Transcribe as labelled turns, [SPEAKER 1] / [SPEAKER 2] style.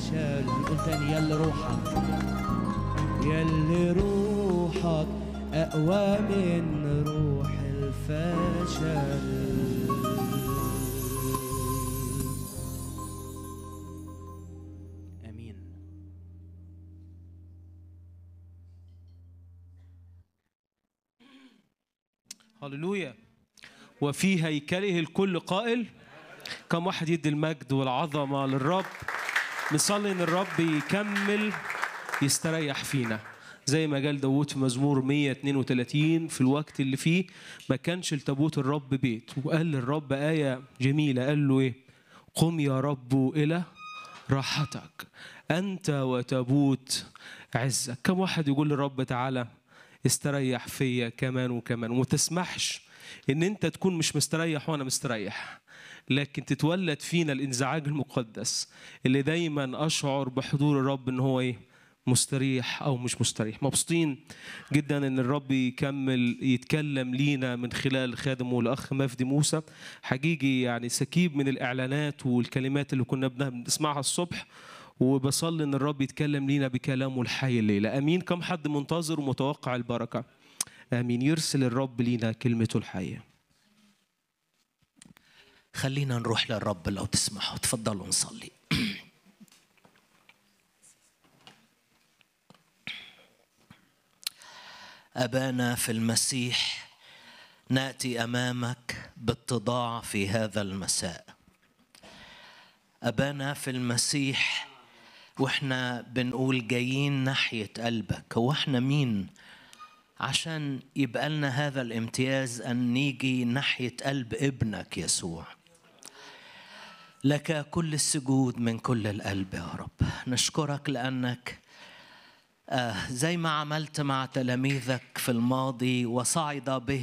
[SPEAKER 1] الفشل هنقول تاني يلي روحك يلي روحك أقوى من روح الفشل آمين
[SPEAKER 2] هللويا وفي هيكله الكل قائل كم واحد يدي المجد والعظمة للرب نصلي ان الرب يكمل يستريح فينا زي ما قال داوود في مزمور 132 في الوقت اللي فيه ما كانش لتابوت الرب بيت وقال للرب آية جميلة قال له إيه قم يا رب إلى راحتك أنت وتابوت عزك كم واحد يقول للرب تعالى استريح فيا كمان وكمان وما تسمحش ان انت تكون مش مستريح وانا مستريح لكن تتولد فينا الانزعاج المقدس اللي دايما اشعر بحضور الرب ان هو ايه مستريح او مش مستريح مبسوطين جدا ان الرب يكمل يتكلم لينا من خلال خادمه الاخ مفدي موسى حقيقي يعني سكيب من الاعلانات والكلمات اللي كنا بنسمعها الصبح وبصلي ان الرب يتكلم لينا بكلامه الحي الليله امين كم حد منتظر ومتوقع البركه امين يرسل الرب لينا كلمته الحيه
[SPEAKER 3] خلينا نروح للرب لو تسمحوا تفضلوا نصلي أبانا في المسيح نأتي أمامك باتضاع في هذا المساء أبانا في المسيح وإحنا بنقول جايين ناحية قلبك هو إحنا مين عشان يبقى لنا هذا الامتياز أن نيجي ناحية قلب ابنك يسوع لك كل السجود من كل القلب يا رب نشكرك لأنك آه زي ما عملت مع تلاميذك في الماضي وصعد به